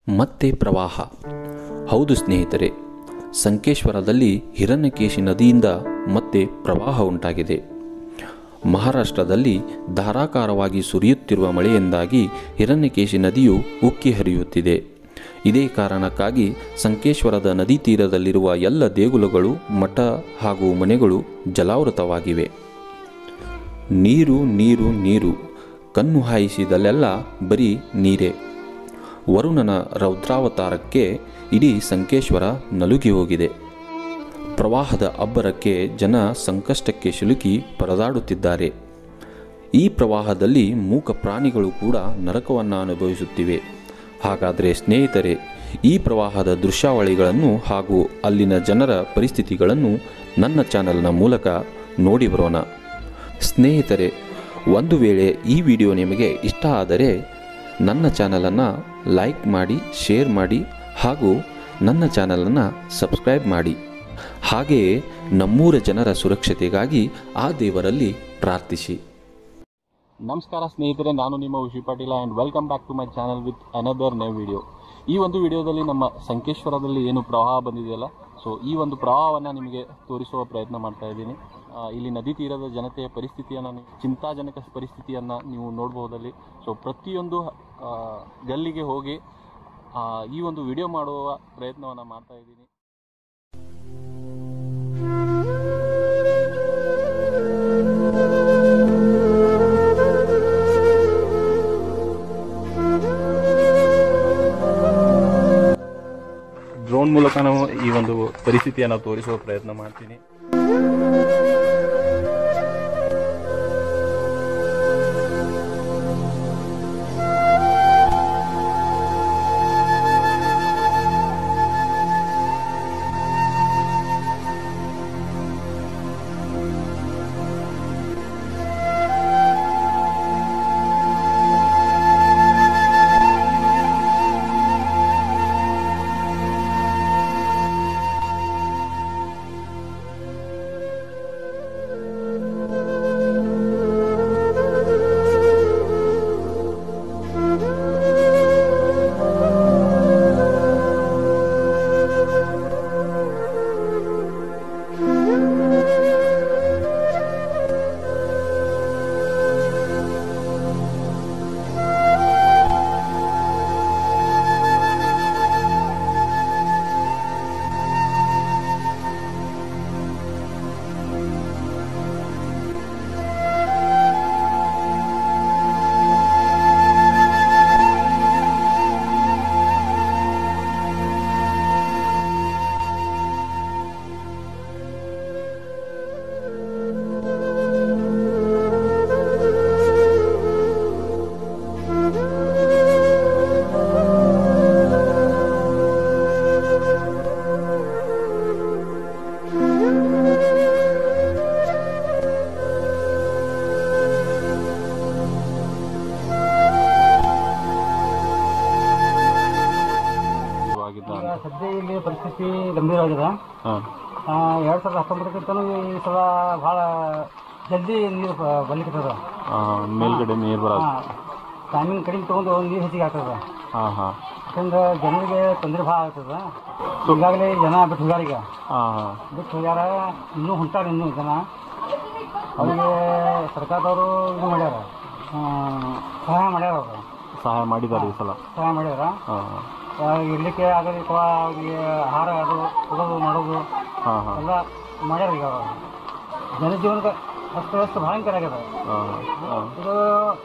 ಮತ್ತೆ ಪ್ರವಾಹ ಹೌದು ಸ್ನೇಹಿತರೆ ಸಂಕೇಶ್ವರದಲ್ಲಿ ಹಿರಣ್ಯಕೇಶಿ ನದಿಯಿಂದ ಮತ್ತೆ ಪ್ರವಾಹ ಉಂಟಾಗಿದೆ ಮಹಾರಾಷ್ಟ್ರದಲ್ಲಿ ಧಾರಾಕಾರವಾಗಿ ಸುರಿಯುತ್ತಿರುವ ಮಳೆಯಿಂದಾಗಿ ಹಿರಣ್ಯಕೇಶಿ ನದಿಯು ಉಕ್ಕಿ ಹರಿಯುತ್ತಿದೆ ಇದೇ ಕಾರಣಕ್ಕಾಗಿ ಸಂಕೇಶ್ವರದ ನದಿ ತೀರದಲ್ಲಿರುವ ಎಲ್ಲ ದೇಗುಲಗಳು ಮಠ ಹಾಗೂ ಮನೆಗಳು ಜಲಾವೃತವಾಗಿವೆ ನೀರು ನೀರು ನೀರು ಕಣ್ಣು ಹಾಯಿಸಿದಲ್ಲೆಲ್ಲ ಬರೀ ನೀರೇ ವರುಣನ ರೌದ್ರಾವತಾರಕ್ಕೆ ಇಡೀ ಸಂಕೇಶ್ವರ ನಲುಗಿ ಹೋಗಿದೆ ಪ್ರವಾಹದ ಅಬ್ಬರಕ್ಕೆ ಜನ ಸಂಕಷ್ಟಕ್ಕೆ ಸಿಲುಕಿ ಪರದಾಡುತ್ತಿದ್ದಾರೆ ಈ ಪ್ರವಾಹದಲ್ಲಿ ಮೂಕ ಪ್ರಾಣಿಗಳು ಕೂಡ ನರಕವನ್ನು ಅನುಭವಿಸುತ್ತಿವೆ ಹಾಗಾದರೆ ಸ್ನೇಹಿತರೆ ಈ ಪ್ರವಾಹದ ದೃಶ್ಯಾವಳಿಗಳನ್ನು ಹಾಗೂ ಅಲ್ಲಿನ ಜನರ ಪರಿಸ್ಥಿತಿಗಳನ್ನು ನನ್ನ ಚಾನಲ್ನ ಮೂಲಕ ನೋಡಿ ಬರೋಣ ಸ್ನೇಹಿತರೆ ಒಂದು ವೇಳೆ ಈ ವಿಡಿಯೋ ನಿಮಗೆ ಇಷ್ಟ ಆದರೆ ನನ್ನ ಚಾನಲನ್ನು ಲೈಕ್ ಮಾಡಿ ಶೇರ್ ಮಾಡಿ ಹಾಗೂ ನನ್ನ ಚಾನಲನ್ನು ಸಬ್ಸ್ಕ್ರೈಬ್ ಮಾಡಿ ಹಾಗೆಯೇ ನಮ್ಮೂರ ಜನರ ಸುರಕ್ಷತೆಗಾಗಿ ಆ ದೇವರಲ್ಲಿ ಪ್ರಾರ್ಥಿಸಿ ನಮಸ್ಕಾರ ಸ್ನೇಹಿತರೆ ನಾನು ನಿಮ್ಮ Ushi Patil and welcome back to my channel with another ನೇ ವಿಡಿಯೋ ಈ ಒಂದು ವಿಡಿಯೋದಲ್ಲಿ ನಮ್ಮ ಸಂಕೇಶ್ವರದಲ್ಲಿ ಏನು ಪ್ರವಾಹ ಬಂದಿದೆಯಲ್ಲ ಸೊ ಈ ಒಂದು ಪ್ರವಾಹವನ್ನು ನಿಮಗೆ ತೋರಿಸುವ ಪ್ರಯತ್ನ ಮಾಡ್ತಾ ಇದ್ದೀನಿ ಆ, ಇಲ್ಲಿ ನದಿ ತೀರದ ಜನತೆಯ ಪರಿಸ್ಥಿತಿಯನ್ನು ನೀವು ಚಿಂತಾಜನಕ ಪರಿಸ್ಥಿತಿಯನ್ನು ನೀವು ನೋಡ್ಬೋದಲ್ಲಿ ಸೊ ಪ್ರತಿಯೊಂದು ಆ, ಗಲ್ಲಿಗೆ ಹೋಗಿ ಆ, ಈ ಒಂದು ವಿಡಿಯೋ ಮಾಡುವ ಪ್ರಯತ್ನವನ್ನು ಮಾಡ್ತಾ ಇದ್ದೀನಿ ಡ್ರೋನ್ ಮೂಲಕ ನಾವು ಈ ಒಂದು ಪರಿಸ್ಥಿತಿಯನ್ನು ತೋರಿಸುವ ಪ್ರಯತ್ನ ಮಾಡ್ತೀನಿ ಇವಾಗಿದ್ದ ಈಗ ಸದ್ಯ ಇಲ್ಲಿ ಪರಿಸ್ಥಿತಿ ಗಂಭೀರವಾಗಿದೆ ಹಾಂ ಎರಡು ಸಾವಿರದ ಹತ್ತೊಂಬತ್ತಕ್ಕಿಂತಲೂ ಈ ಸಲ ಭಾಳ ಜಲ್ದಿ ನೀರು ಬಲಿಕತ್ತದ ಮೇಲ್ಗಡೆ ನೀರು ಬರೋದು ಹಾಂ ಟೈಮಿಂಗ್ ಕಡಿಮೆ ತೊಗೊಂಡು ನೀರು ಹೆಚ್ಚಿಗೆ ಆಗ್ತದೆ ಹಾಂ ಹಾಂ ಯಾಕಂದ್ರೆ ಜನರಿಗೆ ತೊಂದರೆ ಭಾಳ ಆಗ್ತದೆ ಈಗಾಗಲೇ ಜನ ಬಿಟ್ಟು ಹೋಗ್ಯಾರ ಈಗ ಹಾಂ ಹಾಂ ಬಿಟ್ಟು ಹೋಗ್ಯಾರ ಇನ್ನೂ ಹೊಂಟಾರ ಇನ್ನೂ ಜನ ಅವರಿಗೆ ಸರ್ಕಾರದವರು ಇದು ಮಾಡ್ಯಾರ ಆ, ಸಹಾಯ ಮಾಡ್ಯಾರ ಅವರು ಸಹಾಯ ಮಾಡಿದ್ದಾರೆ ಈ ಸಲ ಸಹಾಯ ಮಾಡ್ಯಾರ ಹಾಂ ಆ, ಇರ್ಲಿಕ್ಕೆ ಆಗಲಿ ಅಥವಾ ಅವ್ರಿಗೆ ಆಹಾರ ಅದು ಕೊಡೋದು ಮಾಡೋದು ಹಾಂ ಹಾಂ ಎಲ್ಲ ಮಾಡ್ಯಾರ ಈಗ ಅವರು ಜನಜೀವನದ ಅಷ್ಟು ಅಷ್ಟು ಭಯಂಕರ ಆಗ್ಯದ ಹಾಂ ಹಾಂ ಇದು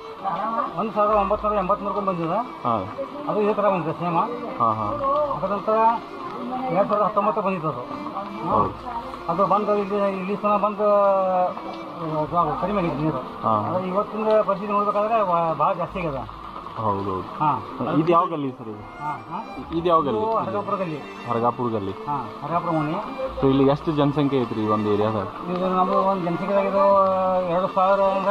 ಒಂದು ಸಾವಿರದ ಒಂಬತ್ತು ನೂರ ಎಂಬತ್ಮೂರಕ್ಕೆ ಬಂದಿದೆ ಹಾಂ ಅದು ಇದೇ ಥರ ಬಂದಿದೆ ಸೇಮ ಹಾಂ ಹಾಂ ಅದರ ನಂತರ ಎರಡು ಸಾವಿರದ ಹತ್ತೊಂಬತ್ತು ಬಂದಿತ್ತು ಅದು ಹೌದು ಅದು ಬಂದು ಇಲ್ಲಿ ಇಲ್ಲಿ ಸಹ ಬಂದು ಅದು ಅದು ಕಡಿಮೆ ಆಗಿದೆ ನೀರು ಹಾಂ ಅದು ಇವತ್ತಿನ ಪರಿಸ್ಥಿತಿ ನೋಡ್ಬೇಕಾದ್ರೆ ಭಾಳ ಜಾಸ್ತಿ ಆಗ್ಯದ ಹೌದು ಹೌದು ಹಾಂ ಇದು ಯಾವ ಗಲ್ಲಿ ಸರ್ ಇದು ಹಾಂ ಹಾಂ ಇದು ಯಾವ ಗಲ್ಲಿ ಇದು ಹರಗಾಪುರದಲ್ಲಿ ಹರಗಾಪುರ ಗಲ್ಲಿ ಹಾಂ ಹರಗಾಪುರ ಮನೆ ಸೊ ಇಲ್ಲಿ ಎಷ್ಟು ಜನಸಂಖ್ಯೆ ಐತ್ರಿ ಈ ಒಂದು ಏರಿಯಾದಾಗ ಇದು ನಮ್ಮದು ಒಂದು ಜನಸಂಖ್ಯೆದಾಗಿದ್ದು ಎರಡು ಸಾವಿರ ಅಂದರೆ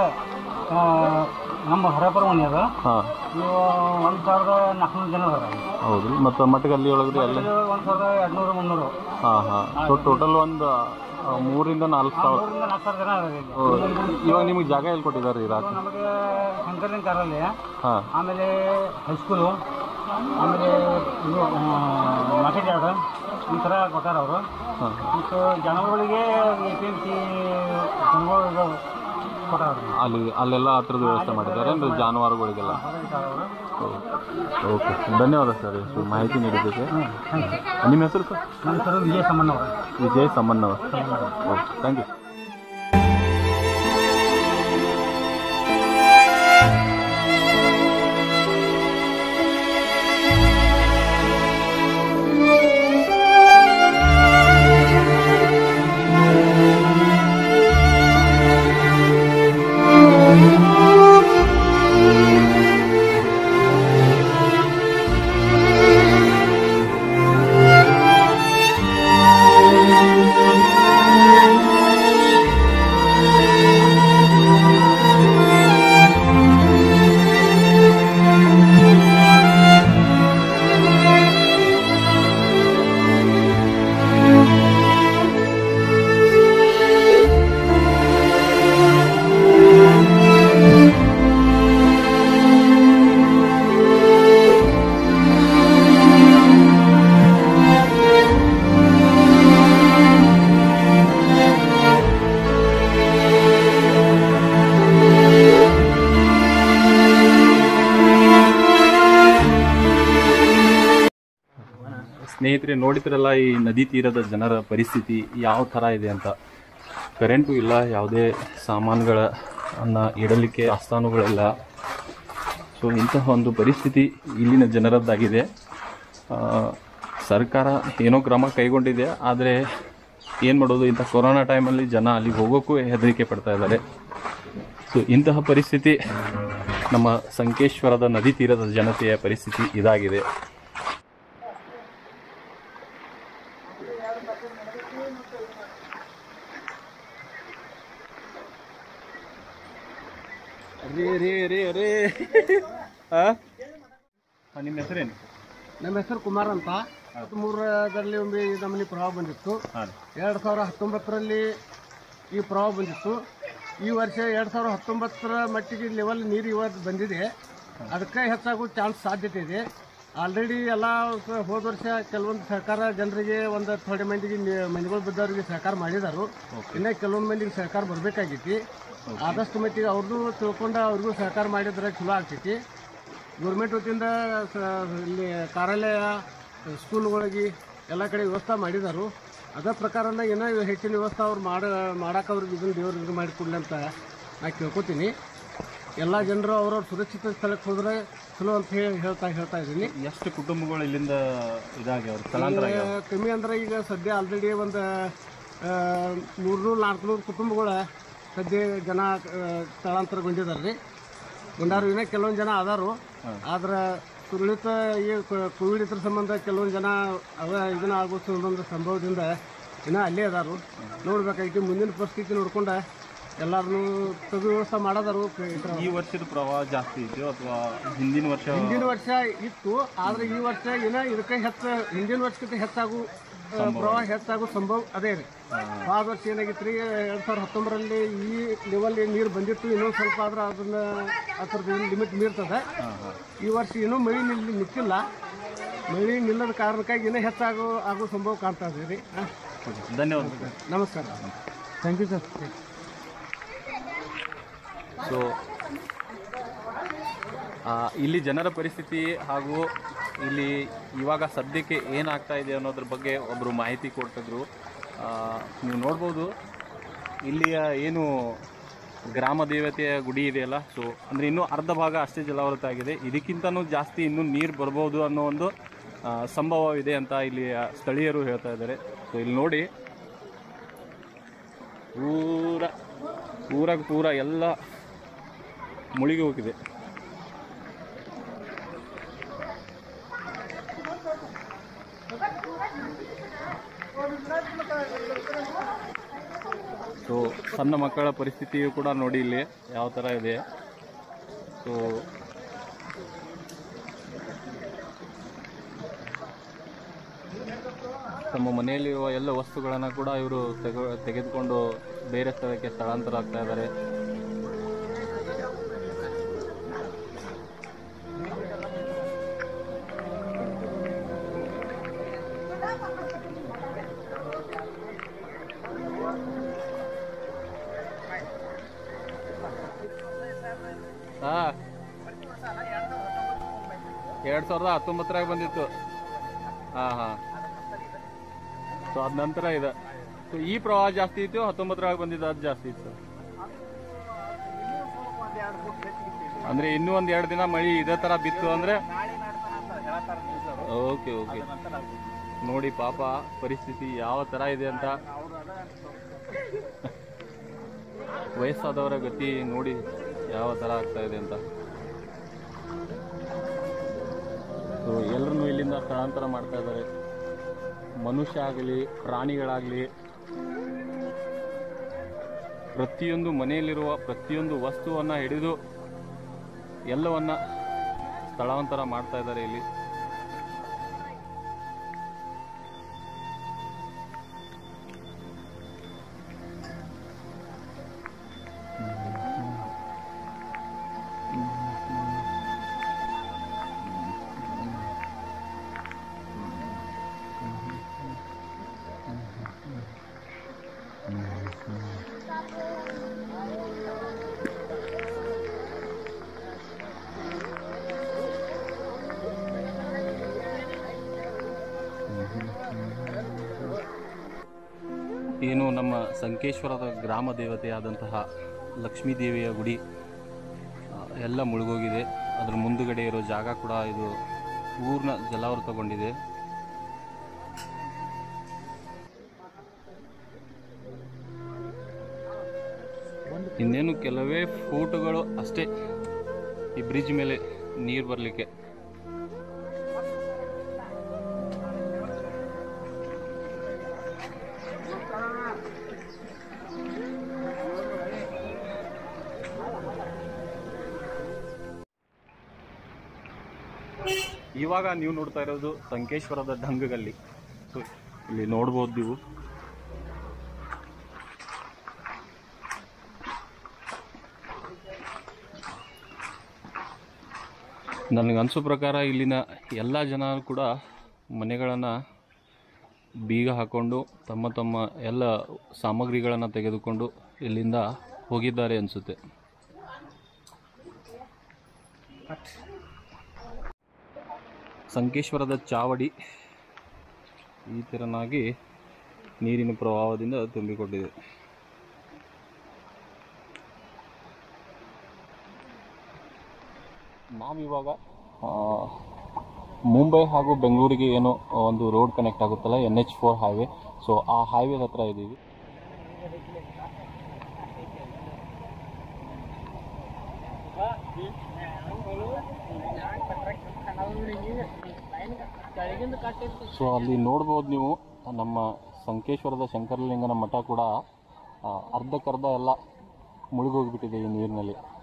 ನಮ್ಮ ಹರಗಾಪುರ ಮನೆ ಅದು ಹಾಂ ನೀವು ಒಂದು ಸಾವಿರದ ನಾಲ್ಕುನೂರು ಜನ ಅದಾರ ಹೌದು ಮತ್ತು ಮಟ್ಟಗಲ್ಲಿ ಒಳಗ್ರಿ ಅಲ್ಲಿ ಒಂದು ಸಾವಿರದ ಎರಡುನೂರು ಮುನ್ನೂರು ಹಾಂ ಹಾಂ ಸೊ ಟೋಟಲ್ ಒಂದು ಆ, ಮೂರಿಂದ ನಾಲ್ಕು ಸಾವಿರ ಮೂರರಿಂದ ನಾಲ್ಕು ಸಾವಿರ ಜನ ಅದಾರ ಇಲ್ಲಿ ಓ, ಇವಾಗ ನಿಮಗೆ ಜಾಗ ಎಲ್ಲಿ ಕೊಟ್ಟಿದ್ದಾರೆ ಇರಾಕ ನಮಗೆ ಶಂಕರಲಿಂಗ ಕಾರಲ್ಲಿ ಹಾಂ ಆಮೇಲೆ ಹೈಸ್ಕೂಲು ಆಮೇಲೆ ಇದು ಮಾರ್ಕೆಟ್ ಯಾರ್ಡ್ ಈ ಥರ ಕೊಟ್ಟಾರ ಅವರು ಹಾಂ ಮತ್ತು ಜನಗಳಿಗೆ ಎ ಪಿ ಎಮ್ ಸಿ ಜನಗಳು ಕೊಟ್ಟಾರ ಅಲ್ಲಿ ಅಲ್ಲೆಲ್ಲ ಆ ಥರದ ವ್ಯವಸ್ಥೆ ಮಾಡಿದ್ದಾರೆ ಅಂದರೆ ಜಾನುವಾರುಗಳಿಗೆಲ್ಲ ಓಕೆ ಧನ್ಯವಾದ ಸರ್ ಇಷ್ಟು ಮಾಹಿತಿ ನೀಡಿದ್ದಕ್ಕೆ ನಿಮ್ಮ ಹೆಸರು ಸರ್ ನನ್ನ ಹೆಸರು ವಿಜಯ ಸಂಬಂಧ ಅವರು Vijay Samannavar okay thank you ಸ್ನೇಹಿತರೆ ನೋಡಿದ್ರಲ್ಲ ಈ ನದಿ ತೀರದ ಜನರ ಪರಿಸ್ಥಿತಿ ಯಾವ ಥರ ಇದೆ ಅಂತ ಕರೆಂಟು ಇಲ್ಲ ಯಾವುದೇ ಸಾಮಾನುಗಳ ಅನ್ನ ಇಡಲಿಕ್ಕೆ ಆಸ್ಥಾನುಗಳಿಲ್ಲ ಸೊ ಇಂತಹ ಒಂದು ಪರಿಸ್ಥಿತಿ ಇಲ್ಲಿನ ಜನರದ್ದಾಗಿದೆ ಆ, ಸರ್ಕಾರ ಏನೋ ಕ್ರಮ ಕೈಗೊಂಡಿದೆ ಆದರೆ ಏನು ಮಾಡೋದು ಇಂಥ ಕೊರೋನಾ ಟೈಮಲ್ಲಿ ಜನ ಅಲ್ಲಿಗೆ ಹೋಗೋಕ್ಕೂ ಹೆದರಿಕೆ ಪಡ್ತಾ ಇದ್ದಾರೆ ಸೊ ಇಂತಹ ಪರಿಸ್ಥಿತಿ ನಮ್ಮ ಸಂಕೇಶ್ವರದ ನದಿ ತೀರದ ಜನತೆಯ ಪರಿಸ್ಥಿತಿ ಇದಾಗಿದೆ ರೇ ರೇ ರೇ ರೇ ನಿಮ್ಮ ಹೆಸರೇನು ನಮ್ಮ ಹೆಸರು ಕುಮಾರ್ ಅಂತ ಮೂರರಲ್ಲಿ ಒಂದು ಈ ನಮ್ಮಲ್ಲಿ ಪ್ರವಾಹ ಬಂದಿತ್ತು ಹಾಂ ಎರಡು ಸಾವಿರ ಹತ್ತೊಂಬತ್ತರಲ್ಲಿ ಈ ಪ್ರವಾಹ ಬಂದಿತ್ತು ಈ ವರ್ಷ ಎರಡು ಸಾವಿರ ಹತ್ತೊಂಬತ್ತರ ಮಟ್ಟಿಗೆ ಲೆವೆಲ್ ನೀರು ಇವತ್ತು ಬಂದಿದೆ ಅದಕ್ಕೆ ಹೆಚ್ಚಾಗೋ ಚಾನ್ಸ್ ಸಾಧ್ಯತೆ ಇದೆ ಆಲ್ರೆಡಿ ಎಲ್ಲ ಸ- ಹೋದ ವರ್ಷ ಕೆಲವೊಂದು ಸರ್ಕಾರ ಜನರಿಗೆ ಒಂದು ಥೋಡೆ ಮಂದಿಗೆ ನಿ- ಮನೆಗಳು ಬಿದ್ದವರಿಗೆ ಸಹಕಾರ ಮಾಡಿದಾರು ಇನ್ನು ಕೆಲವೊಂದು ಮಂದಿಗೆ ಸಹಕಾರ ಬರಬೇಕಾಗೈತಿ ಆದಷ್ಟು ಮಟ್ಟಿಗೆ ಅವ್ರದ್ದು ತಿಳ್ಕೊಂಡು ಅವ್ರಿಗೂ ಸಹಕಾರ ಮಾಡಿದ್ರೆ ಚಲೋ ಆಗ್ತೈತಿ ಗೌರ್ಮೆಂಟ್ ವತಿಯಿಂದ ಸ- ಇಲ್ಲಿ ಕಾರ್ಯಾಲಯ ಸ್ಕೂಲ್ಗಳಿಗೆ ಎಲ್ಲ ಕಡೆ ವ್ಯವಸ್ಥೆ ಮಾಡಿದಾರು ಅದೇ ಪ್ರಕಾರನ ಏನೋ ಹೆಚ್ಚಿನ ವ್ಯವಸ್ಥೆ ಅವ್ರು ಮಾಡ ಮಾಡಕ್ಕೆ ಅವ್ರಿಗೆ ಇದನ್ನು ದೇವ್ರು ಇದು ಮಾಡಿಕೊಡ್ಲಿ ಅಂತ ನಾ ಕೇಳ್ಕೊತೀನಿ ಎಲ್ಲ ಜನರು ಅವ್ರವ್ರ ಸುರಕ್ಷಿತ ಸ್ಥಳಕ್ಕೆ ಹೋದ್ರೆ ಚಲೋ ಅಂತ ಹೇಳಿ ಹೇಳ್ತಾ ಹೇಳ್ತಾ ಇದ್ದೀನಿ ಎಷ್ಟು ಕುಟುಂಬಗಳು ಇಲ್ಲಿಂದ ಇದಾಗ್ಯಾವ ಸ್ಥಳಾಂತರ ಆಗ್ಯಾವ ಈಗ ಕಮ್ಮಿ ಅಂದ್ರೆ ಈಗ ಸದ್ಯ ಆಲ್ರೆಡಿ ಒಂದು ಮೂರ್ನೂರು ನಾಲ್ಕುನೂರು ಕುಟುಂಬಗಳ ಸದ್ಯ ಜನ ಆ, ಸ್ಥಳಾಂತರಗೊಂಡಿದ್ದಾರೆ ರೀ ಗುಂಡಾರು ಇನ್ನೂ ಕೆಲವೊಂದು ಜನ ಅದಾರು ಆದ್ರೆ ಸುರಳಿತ ಈ ಕ- ಕೋವಿಡ್ ಇದ್ರ ಸಂಬಂಧ ಕೆಲವೊಂದು ಜನ ಅವ ಇದನ್ನ ಆಗೋ ಒಂದು ಸಂಭವದಿಂದ ಇನ್ನೂ ಅಲ್ಲೇ ಅದಾರು ನೋಡ್ಬೇಕಾಗಿ ಮುಂದಿನ ಪರಿಸ್ಥಿತಿ ನೋಡ್ಕೊಂಡು ಎಲ್ಲಾರನ್ನೂ ತೆಗೆದು ವ್ಯವಸ್ಥೆ ಮಾಡೋದಾರು ಕ- ಇದ್ರ ಈ ವರ್ಷದ ಪ್ರವಾಹ ಜಾಸ್ತಿ ಇದೆಯೋ ಅಥವಾ ಹಿಂದಿನ ವರ್ಷ ಹಿಂದಿನ ವರ್ಷ ಇತ್ತು ಆದ್ರೆ ಈ ವರ್ಷ ಏನೋ ಇದಕ್ಕೆ ಹೆಚ್ಚು ಹಿಂದಿನ ವರ್ಷಕ್ಕಿಂತ ಹೆಚ್ಚಾಗು ಆ, ಪ್ರವಾಹ ಹೆಚ್ಚಾಗೋ ಸಂಭವ ಅದೇ ರೀ ಹೋದ ವರ್ಷ ಏನಾಗಿತ್ತು ರೀ ಎರಡು ಸಾವಿರದ ಹತ್ತೊಂಬರಲ್ಲಿ ಈ ಲೆವೆಲ್ ನೀರು ಬಂದಿತ್ತು ಇನ್ನೊಂದು ಸ್ವಲ್ಪ ಆದ್ರೆ ಅದನ್ನ ಅದ್ರದ್ದು ಲಿಮಿಟ್ ಮೀರ್ತದೆ ಈ ವರ್ಷ ಇನ್ನೂ ಮಳೆ ನಿಲ್ಲಿ ನಿಂತಿಲ್ಲ ಮಳೆ ನಿಲ್ಲದ ಕಾರಣಕ್ಕಾಗಿ ಇನ್ನೂ ಹೆಚ್ಚಾಗೋ ಆಗೋ ಸಂಭವ ಕಾಣ್ತಾ ಇದೆ ರೀ ಹಾಂ ಧನ್ಯವಾದ ನಮಸ್ಕಾರ ಥ್ಯಾಂಕ್ ಯು ಸರ್ ಸೊ ಇಲ್ಲಿ ಜನರ ಪರಿಸ್ಥಿತಿ ಹಾಗೂ ಇಲ್ಲಿ ಇವಾಗ ಸದ್ಯಕ್ಕೆ ಏನಾಗ್ತಾ ಇದೆ ಅನ್ನೋದ್ರ ಬಗ್ಗೆ ಒಬ್ಬರು ಮಾಹಿತಿ ಕೊಡ್ತಿದ್ರು ಆ, ನೀವು ನೋಡ್ಬೋದು ಇಲ್ಲಿಯ ಏನು ಗ್ರಾಮ ದೇವತೆಯ ಗುಡಿ ಇದೆಯಲ್ಲ ಸೊ ಅಂದರೆ ಇನ್ನೂ ಅರ್ಧ ಭಾಗ ಅಷ್ಟೇ ಜಲಾವೃತ ಆಗಿದೆ ಇದಕ್ಕಿಂತನೂ ಜಾಸ್ತಿ ಇನ್ನೂ ನೀರು ಬರ್ಬೋದು ಅನ್ನೋ ಒಂದು ಆ, ಸಂಭವವಿದೆ ಅಂತ ಇಲ್ಲಿ ಸ್ಥಳೀಯರು ಹೇಳ್ತಾ ಇದ್ದಾರೆ ಸೊ ಇಲ್ಲಿ ನೋಡಿ ಪೂರ ಊರಾಗ ಪೂರ ಎಲ್ಲ ಮುಳುಗಿ ಹೋಗಿದೆ ಸೊ ಸಣ್ಣ ಮಕ್ಕಳ ಪರಿಸ್ಥಿತಿಯು ಕೂಡ ನೋಡಿ ಇಲ್ಲಿ ಯಾವ ಥರ ಇದೆ ಸೊ ತಮ್ಮ ಮನೆಯಲ್ಲಿರುವ ಎಲ್ಲ ವಸ್ತುಗಳನ್ನು ಕೂಡ ಇವರು ತೆಗೆ ತೆಗೆದುಕೊಂಡು ಬೇರೆ ಸ್ಥಳಕ್ಕೆ ಸ್ಥಳಾಂತರ ಆಗ್ತಾ ಇದ್ದಾರೆ ಎರಡ್ ಸಾವಿರದ ಹತ್ತೊಂಬತ್ತರಾಗ ಬಂದಿತ್ತು ಹಾ ಹಾ ಸೊ ಅದ ನಂತರ ಇದೆ ಸೊ ಈ ಪ್ರವಾಹ ಜಾಸ್ತಿ ಇತ್ತು ಹತ್ತೊಂಬತ್ತರಾಗ ಬಂದಿದ್ದು ಅದು ಜಾಸ್ತಿ ಇತ್ತು ಅಂದ್ರೆ ಇನ್ನೂ ಒಂದ್ ಎರಡು ದಿನ ಮಳಿ ಇದೇ ತರ ಬಿತ್ತು ಅಂದ್ರೆ ಓಕೆ ಓಕೆ ನೋಡಿ ಪಾಪ ಪರಿಸ್ಥಿತಿ ಯಾವ ತರ ಇದೆ ಅಂತ ವಯಸ್ಸಾದವರ ಗತಿ ನೋಡಿ ಯಾವ ತರ ಆಗ್ತಾ ಇದೆ ಅಂತ ಸೊ ಎಲ್ಲರನ್ನು ಇಲ್ಲಿಂದ ಸ್ಥಳಾಂತರ ಮಾಡ್ತಾ ಇದ್ದಾರೆ ಮನುಷ್ಯ ಆಗಲಿ ಪ್ರಾಣಿಗಳಾಗಲಿ ಪ್ರತಿಯೊಂದು ಮನೆಯಲ್ಲಿರುವ ಪ್ರತಿಯೊಂದು ವಸ್ತುವನ್ನ ಹಿಡಿದು ಎಲ್ಲವನ್ನ ಸ್ಥಳಾಂತರ ಮಾಡ್ತಾ ಇದ್ದಾರೆ ಇಲ್ಲಿ ಏನು ನಮ್ಮ ಸಂಕೇಶ್ವರದ ಗ್ರಾಮ ದೇವತೆಯಾದಂತಹ ಲಕ್ಷ್ಮೀ ದೇವಿಯ ಗುಡಿ ಆ, ಎಲ್ಲ ಮುಳುಗೋಗಿದೆ ಅದ್ರ ಮುಂದುಗಡೆ ಇರೋ ಜಾಗ ಕೂಡ ಇದು ಊರ್ನ ಜಲಾವೃತಗೊಂಡಿದೆ ಇನ್ನೇನು ಕೆಲವೇ ಫೂಟುಗಳು ಅಷ್ಟೇ ಈ ಬ್ರಿಡ್ಜ್ ಮೇಲೆ ನೀರು ಬರಲಿಕ್ಕೆ ಇವಾಗ ನೀವು ನೋಡ್ತಾ ಇರೋದು ಸಂಕೇಶ್ವರದ ಢಂಗಗಲ್ಲಿ ಸೊ ಇಲ್ಲಿ ನೋಡ್ಬೋದು ನೀವು ನನಗೆ ಅನಿಸೋ ಪ್ರಕಾರ ಇಲ್ಲಿನ ಎಲ್ಲ ಜನ ಕೂಡ ಮನೆಗಳನ್ನು ಬೀಗ ಹಾಕೊಂಡು ತಮ್ಮ ತಮ್ಮ ಎಲ್ಲ ಸಾಮಗ್ರಿಗಳನ್ನು ತೆಗೆದುಕೊಂಡು ಇಲ್ಲಿಂದ ಹೋಗಿದ್ದಾರೆ ಅನಿಸುತ್ತೆ ಸಂಕೇಶ್ವರದ ಚಾವಡಿ ಈ ತೆರನಾಗಿ ನೀರಿನ ಪ್ರವಾಹದಿಂದ ತುಂಬಿಕೊಂಡಿದೆ ನಾವಿವಾಗ ಆ, ಮುಂಬೈ ಹಾಗೂ ಬೆಂಗಳೂರಿಗೆ ಏನು ಒಂದು ರೋಡ್ ಕನೆಕ್ಟ್ ಆಗುತ್ತಲ್ಲ N H four highway so ಆ ಹೈವೇ ಹತ್ರ ಇದ್ದೀವಿ ಸೊ ಅಲ್ಲಿ ನೋಡ್ಬೋದು ನೀವು ನಮ್ಮ ಸಂಕೇಶ್ವರದ ಶಂಕರಲಿಂಗನ ಮಠ ಕೂಡ ಆ, ಅರ್ಧಕ್ಕರ್ಧ ಎಲ್ಲ ಮುಳುಗೋಗ್ಬಿಟ್ಟಿದೆ ಈ ನೀರಿನಲ್ಲಿ